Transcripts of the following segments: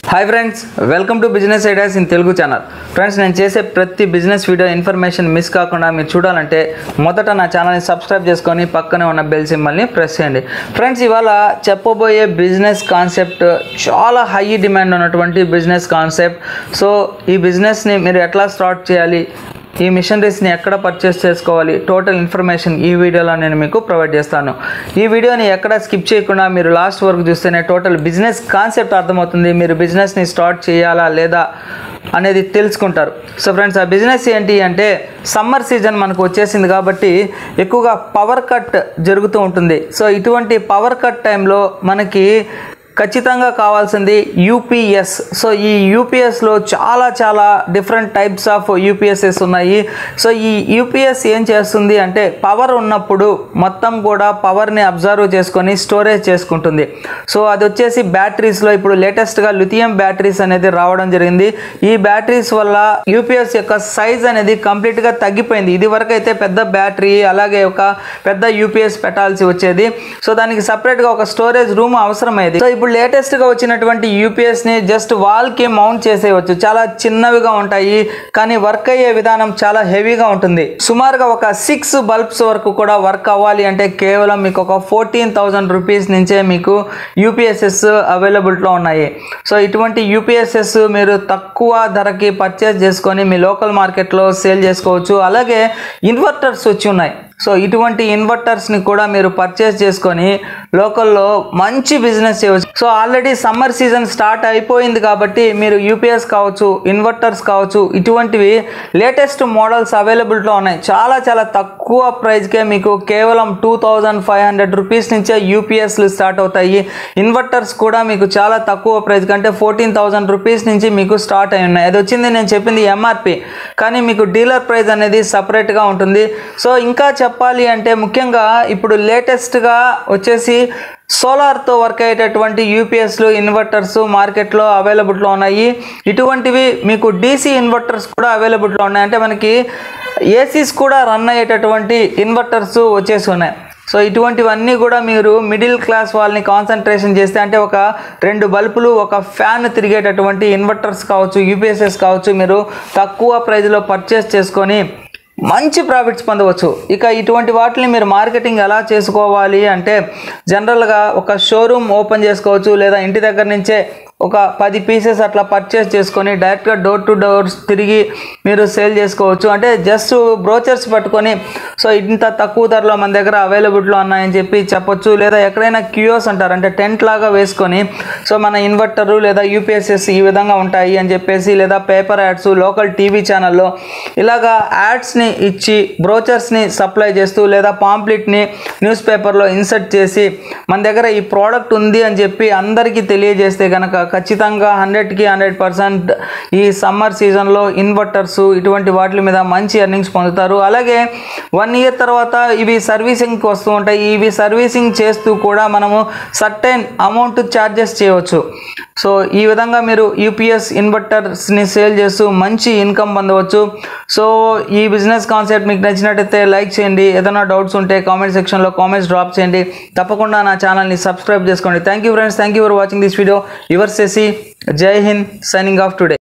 Hi friends welcome to business ideas in Telugu channel friends నేను చేసే ప్రతి బిజినెస్ వీడియో ఇన్ఫర్మేషన్ మిస్ కాకుండా మీరు చూడాలంటే మొదట నా ఛానల్ని సబ్స్క్రైబ్ చేసుకొని పక్కనే ఉన్న బెల్ సింబల్ని ప్రెస్ చేయండి ఫ్రెండ్స్ ఇవాళ చెప్పబోయే బిజినెస్ కాన్సెప్ట్ చాలా హై డిమాండ్ ఉన్నటువంటి బిజినెస్ కాన్సెప్ట్ సో ఈ బిజినెస్ని మీరు ఎట్లా స్టార్ట్ చేయాలి ఈ మిషనరీస్ని ఎక్కడ పర్చేస్ చేసుకోవాలి టోటల్ ఇన్ఫర్మేషన్ ఈ వీడియోలో నేను మీకు ప్రొవైడ్ చేస్తాను ఈ వీడియోని ఎక్కడ స్కిప్ చేయకుండా మీరు లాస్ట్ వరకు చూస్తేనే టోటల్ బిజినెస్ కాన్సెప్ట్ అర్థమవుతుంది మీరు బిజినెస్ని స్టార్ట్ చేయాలా లేదా అనేది తెలుసుకుంటారు సో ఫ్రెండ్స్ ఆ బిజినెస్ ఏంటి అంటే సమ్మర్ సీజన్ మనకు వచ్చేసింది కాబట్టి ఎక్కువగా పవర్ కట్ జరుగుతూ ఉంటుంది సో ఇటువంటి పవర్ కట్ టైంలో మనకి ఖచ్చితంగా కావాల్సింది యూపీఎస్ సో ఈ యూపీఎస్లో చాలా చాలా డిఫరెంట్ టైప్స్ ఆఫ్ యూపీఎస్ఎస్ ఉన్నాయి సో ఈ యూపీఎస్ ఏం చేస్తుంది అంటే పవర్ ఉన్నప్పుడు మొత్తం కూడా పవర్ని అబ్జర్వ్ చేసుకొని స్టోరేజ్ చేసుకుంటుంది సో అది వచ్చేసి బ్యాటరీస్లో ఇప్పుడు లేటెస్ట్గా లిథియం బ్యాటరీస్ అనేది రావడం జరిగింది ఈ బ్యాటరీస్ వల్ల యూపీఎస్ యొక్క సైజ్ అనేది కంప్లీట్గా తగ్గిపోయింది ఇది వరకు అయితే పెద్ద బ్యాటరీ అలాగే ఒక పెద్ద యూపీఎస్ పెట్టాల్సి వచ్చేది సో దానికి సపరేట్గా ఒక స్టోరేజ్ రూమ్ అవసరమయ్యేది సో ఇప్పుడు లేటెస్ట్గా వచ్చినటువంటి యూపీఎస్ని జస్ట్ వాల్కి మౌంట్ చేసేయవచ్చు చాలా చిన్నవిగా ఉంటాయి కానీ వర్క్ అయ్యే విధానం చాలా హెవీగా ఉంటుంది సుమారుగా ఒక సిక్స్ బల్బ్స్ వరకు కూడా వర్క్ అవ్వాలి అంటే కేవలం మీకు ఒక ఫోర్టీన్ థౌజండ్ రూపీస్ నుంచే మీకు యూపీఎస్ఎస్ అవైలబిలిటీలో ఉన్నాయి సో ఇటువంటి యూపీఎస్ఎస్ మీరు తక్కువ ధరకి పర్చేస్ చేసుకొని మీ లోకల్ మార్కెట్లో సేల్ చేసుకోవచ్చు అలాగే ఇన్వర్టర్స్ వచ్చి ఉన్నాయి సో ఇటువంటి ఇన్వర్టర్స్ని కూడా మీరు పర్చేస్ చేసుకొని లోకల్లో మంచి బిజినెస్ చేయవచ్చు so already summer season start అయిపోయింది కాబట్టి మీరు యూపీఎస్ కావచ్చు ఇన్వర్టర్స్ కావచ్చు ఇటువంటివి లేటెస్ట్ మోడల్స్ అవైలబిలిటీలో ఉన్నాయి చాలా చాలా తక్కువ ప్రైస్కే మీకు కేవలం two thousand five hundred rupees నుంచే యూపీఎస్లు స్టార్ట్ అవుతాయి ఇన్వర్టర్స్ కూడా మీకు చాలా తక్కువ ప్రైస్ కంటే ఫోర్టీన్ థౌజండ్ రూపీస్ నుంచి మీకు స్టార్ట్ అయి ఉన్నాయి అది వచ్చింది నేను చెప్పింది ఎంఆర్పి కానీ మీకు డీలర్ ప్రైస్ అనేది సపరేట్గా ఉంటుంది సో ఇంకా చెప్పాలి అంటే ముఖ్యంగా ఇప్పుడు లేటెస్ట్గా వచ్చేసి సోలార్తో వర్క్ అయ్యేటటువంటి యూపీఎస్లు ఇన్వర్టర్స్ మార్కెట్లో అవైలబుల్లో ఉన్నాయి ఇటువంటివి మీకు డీసీ ఇన్వర్టర్స్ కూడా అవైలబుల్లో ఉన్నాయి అంటే మనకి ఏసీస్ కూడా రన్ అయ్యేటటువంటి ఇన్వర్టర్స్ వచ్చేసి ఉన్నాయి సో ఇటువంటివన్నీ కూడా మీరు మిడిల్ క్లాస్ వాళ్ళని కాన్సన్ట్రేషన్ చేస్తే అంటే ఒక రెండు బల్బులు ఒక ఫ్యాన్ తిరిగేటటువంటి ఇన్వర్టర్స్ కావచ్చు యూపీఎస్ఎస్ కావచ్చు మీరు తక్కువ ప్రైజ్లో పర్చేస్ చేసుకొని మంచి ప్రాఫిట్స్ పొందవచ్చు ఇక ఇటువంటి వాటిని మీరు మార్కెటింగ్ ఎలా చేసుకోవాలి అంటే జనరల్గా ఒక షోరూమ్ ఓపెన్ చేసుకోవచ్చు లేదా ఇంటి దగ్గర నుంచే ఒక పది పీసెస్ అట్లా పర్చేస్ చేసుకొని డైరెక్ట్గా డోర్ టు డోర్స్ తిరిగి మీరు సేల్ చేసుకోవచ్చు అంటే జస్ట్ బ్రోచర్స్ పట్టుకొని సో ఇంత తక్కువ ధరలో మన దగ్గర అవైలబిలిటీలో ఉన్నాయని చెప్పి చెప్పొచ్చు లేదా ఎక్కడైనా క్యూయోస్ అంటారు అంటే టెంట్ లాగా వేసుకొని సో మన ఇన్వర్టరు లేదా యూపీఎస్ఎస్ ఈ విధంగా ఉంటాయి అని చెప్పేసి లేదా పేపర్ యాడ్స్ లోకల్ టీవీ ఛానల్లో ఇలాగా యాడ్స్ని ఇచ్చి బ్రోచర్స్ని సప్లై చేస్తూ లేదా పాంప్లెట్ని న్యూస్ పేపర్లో ఇన్సర్ట్ చేసి మన దగ్గర ఈ ప్రోడక్ట్ ఉంది అని చెప్పి అందరికీ తెలియజేస్తే కనుక ఖచ్చితంగా హండ్రెడ్కి హండ్రెడ్ పర్సెంట్ ఈ సమ్మర్ సీజన్లో ఇన్వర్టర్స్ ఇటువంటి వాటి మీద మంచి ఎర్నింగ్స్ పొందుతారు అలాగే వన్ ఇయర్ తర్వాత ఇవి సర్వీసింగ్కి వస్తూ ఉంటాయి ఇవి సర్వీసింగ్ చేస్తూ కూడా మనము సర్టెన్ అమౌంట్ ఛార్జెస్ చేయవచ్చు సో ఈ విధంగా మీరు యూపీఎస్ ఇన్వర్టర్స్ని సేల్ చేస్తూ మంచి ఇన్కమ్ పొందవచ్చు సో ఈ బిజినెస్ కాన్సెప్ట్ మీకు నచ్చినట్టయితే లైక్ చేయండి ఏదైనా డౌట్స్ ఉంటే కామెంట్ సెక్షన్లో కామెంట్స్ డ్రాప్ చేయండి తప్పకుండా నా ఛానల్ని సబ్స్క్రైబ్ చేసుకోండి thank you friends thank you for watching this video your సెసి జై Hind signing off today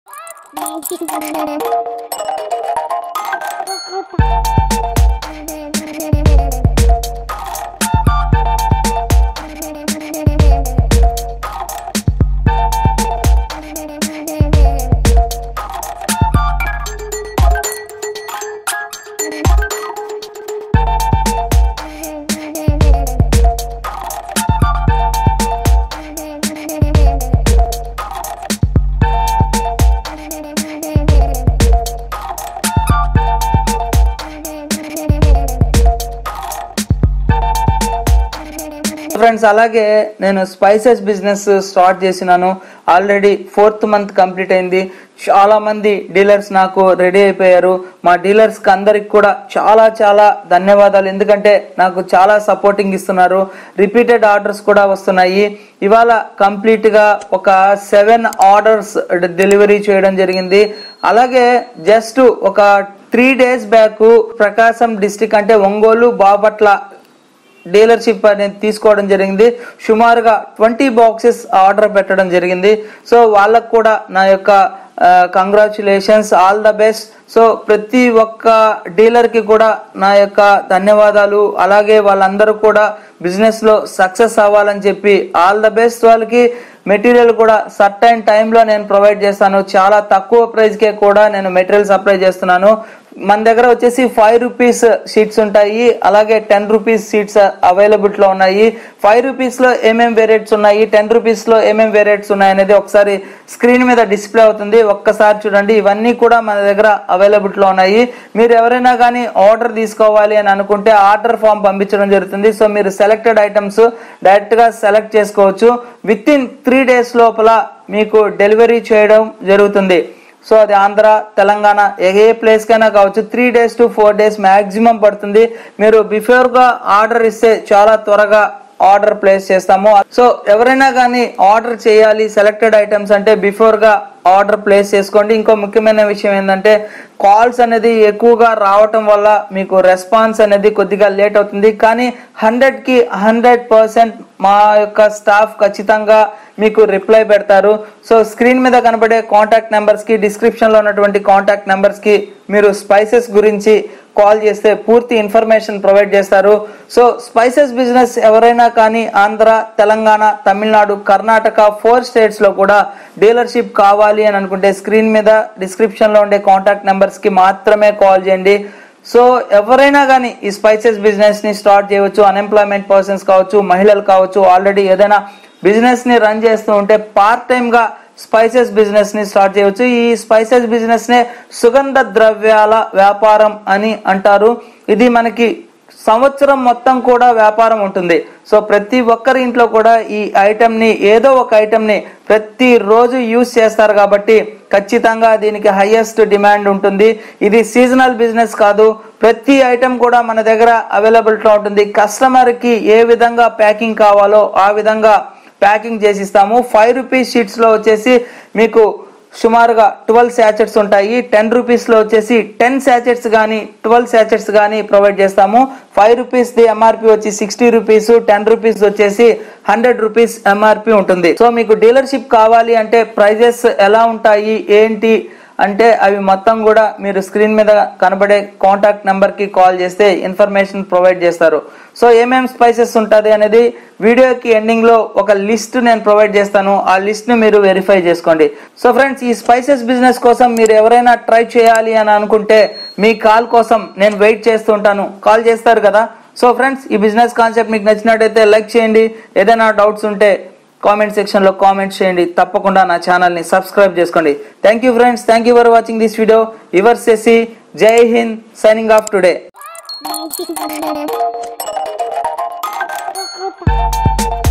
friends అలాగే నేను స్పైసెస్ బిజినెస్ స్టార్ట్ చేసినాను ఆల్రెడీ ఫోర్త్ మంత్ కంప్లీట్ అయింది చాలా మంది డీలర్స్ నాకు రెడీ అయిపోయారు మా డీలర్స్ కి అందరికి కూడా చాలా చాలా ధన్యవాదాలు ఎందుకంటే నాకు చాలా సపోర్టింగ్ ఇస్తున్నారు రిపీటెడ్ ఆర్డర్స్ కూడా వస్తున్నాయి ఇవాళ కంప్లీట్ గా ఒక సెవెన్ ఆర్డర్స్ డెలివరీ చేయడం జరిగింది అలాగే జస్ట్ ఒక three days back Prakasam district అంటే ఒంగోలు బాపట్ల డీలర్షిప్ అనేది తీసుకోవడం జరిగింది సుమారుగా ట్వంటీ బాక్సెస్ ఆర్డర్ పెట్టడం జరిగింది సో వాళ్ళకు కూడా నా యొక్క congratulations all the best so ప్రతి ఒక్క డీలర్కి కూడా నా యొక్క ధన్యవాదాలు అలాగే వాళ్ళందరూ కూడా బిజినెస్లో సక్సెస్ అవ్వాలని చెప్పి ఆల్ ద బెస్ట్ వాళ్ళకి మెటీరియల్ కూడా సర్టైన్ టైంలో నేను ప్రొవైడ్ చేస్తాను చాలా తక్కువ ప్రైస్కే కూడా నేను మెటీరియల్ సప్లై చేస్తున్నాను మన దగ్గర వచ్చేసి ఫైవ్ రూపీస్ షీట్స్ ఉంటాయి అలాగే టెన్ రూపీస్ షీట్స్ అవైలబిలిటీలో ఉన్నాయి ఫైవ్ రూపీస్లో ఏమేం వేరియట్స్ ఉన్నాయి టెన్ రూపీస్లో ఏమేం వేరియట్స్ ఉన్నాయి అనేది ఒకసారి స్క్రీన్ మీద డిస్ప్లే అవుతుంది ఒక్కసారి చూడండి ఇవన్నీ కూడా మన దగ్గర అవైలబిలిటీలో ఉన్నాయి మీరు ఎవరైనా కానీ ఆర్డర్ తీసుకోవాలి అని అనుకుంటే ఆర్డర్ ఫామ్ పంపించడం జరుగుతుంది సో మీరు సెలెక్టెడ్ ఐటమ్స్ డైరెక్ట్గా సెలెక్ట్ చేసుకోవచ్చు విత్ ఇన్ త్రీ డేస్ లోపల మీకు డెలివరీ చేయడం జరుగుతుంది సో అది ఆంధ్ర తెలంగాణ ఏ ప్లేస్ కైనా కావచ్చు three days to four days maximum పడుతుంది మీరు బిఫోర్గా ఆర్డర్ ఇస్తే చాలా త్వరగా ఆర్డర్ ప్లేస్ చేస్తాము సో ఎవరైనా కానీ ఆర్డర్ చేయాలి సెలెక్టెడ్ ఐటమ్స్ అంటే బిఫోర్గా ఆర్డర్ ప్లేస్ చేసుకోండి ఇంకో ముఖ్యమైన విషయం ఏంటంటే కాల్స్ అనేది ఎక్కువగా రావటం వల్ల మీకు రెస్పాన్స్ అనేది కొద్దిగా లేట్ అవుతుంది కానీ హండ్రెడ్కి హండ్రెడ్ పర్సెంట్ మా యొక్క స్టాఫ్ ఖచ్చితంగా మీకు రిప్లై పెడతారు సో స్క్రీన్ మీద కనబడే కాంటాక్ట్ నెంబర్స్కి డిస్క్రిప్షన్లో ఉన్నటువంటి కాంటాక్ట్ నెంబర్స్కి మీరు స్పైసెస్ గురించి కాల్ చేస్తే పూర్తి ఇన్ఫర్మేషన్ ప్రొవైడ్ చేస్తారు సో స్పైసెస్ బిజినెస్ ఎవరైనా కానీ ఆంధ్ర తెలంగాణ తమిళనాడు కర్ణాటక ఫోర్ స్టేట్స్లో కూడా డీలర్షిప్ కావాలి అని అనుకుంటే స్క్రీన్ మీద డిస్క్రిప్షన్లో ఉండే కాంటాక్ట్ నెంబర్స్కి మాత్రమే కాల్ చేయండి సో ఎవరైనా కానీ ఈ స్పైసెస్ బిజినెస్ ని స్టార్ట్ చేయవచ్చు అన్ఎంప్లాయ్మెంట్ పర్సన్స్ కావచ్చు మహిళలు కావచ్చు ఆల్రెడీ ఏదైనా బిజినెస్ ని రన్ చేస్తూ ఉంటే పార్ట్ టైం గా స్పైసెస్ బిజినెస్ ని స్టార్ట్ చేయవచ్చు ఈ స్పైసెస్ బిజినెస్ నే సుగంధ ద్రవ్యాల వ్యాపారం అని అంటారు ఇది మనకి సంవత్సరం మొత్తం కూడా వ్యాపారం ఉంటుంది సో ప్రతి ఒక్కరి ఇంట్లో కూడా ఈ ఐటమ్ ని ఏదో ఒక ఐటమ్ ని ప్రతి రోజు యూజ్ చేస్తారు కాబట్టి ఖచ్చితంగా దీనికి హైయెస్ట్ డిమాండ్ ఉంటుంది ఇది సీజనల్ బిజినెస్ కాదు ప్రతి ఐటమ్ కూడా మన దగ్గర అవైలబిలిటీలో ఉంటుంది కస్టమర్ కి ఏ విధంగా ప్యాకింగ్ కావాలో ఆ విధంగా ప్యాకింగ్ చేసి ఇస్తాము ఫైవ్ రూపీస్ షీట్స్ లో వచ్చేసి మీకు సుమారుగా ట్వెల్వ్ శాచెట్స్ ఉంటాయి టెన్ రూపీస్లో వచ్చేసి టెన్ శాచెట్స్ కానీ ట్వెల్వ్ శాచెట్స్ కానీ ప్రొవైడ్ చేస్తాము ఫైవ్ రూపీస్ది ఎంఆర్పి వచ్చి సిక్స్టీ రూపీస్ టెన్ రూపీస్ వచ్చేసి హండ్రెడ్ రూపీస్ ఎంఆర్పి ఉంటుంది సో మీకు డీలర్షిప్ కావాలి అంటే ప్రైజెస్ ఎలా ఉంటాయి ఏంటి అంటే అవి మొత్తం కూడా మీరు స్క్రీన్ మీద కనబడే కాంటాక్ట్ నెంబర్కి కాల్ చేస్తే ఇన్ఫర్మేషన్ ప్రొవైడ్ చేస్తారు సో ఏమేం స్పైసెస్ ఉంటుంది అనేది వీడియోకి ఎండింగ్లో ఒక లిస్ట్ నేను ప్రొవైడ్ చేస్తాను ఆ లిస్ట్ని మీరు వెరిఫై చేసుకోండి సో ఫ్రెండ్స్ ఈ స్పైసెస్ బిజినెస్ కోసం మీరు ఎవరైనా ట్రై చేయాలి అని అనుకుంటే మీ కాల్ కోసం నేను వెయిట్ చేస్తుంటాను కాల్ చేస్తారు కదా సో ఫ్రెండ్స్ ఈ బిజినెస్ కాన్సెప్ట్ మీకు నచ్చినట్టయితే లైక్ చేయండి ఏదైనా డౌట్స్ ఉంటే కామెంట్ సెక్షన్లో కామెంట్ చేయండి తప్పకుండా నా ఛానల్ని సబ్స్క్రైబ్ చేసుకోండి thank you friends thank you for watching this video your సెసి జై Hind signing off today Thank you.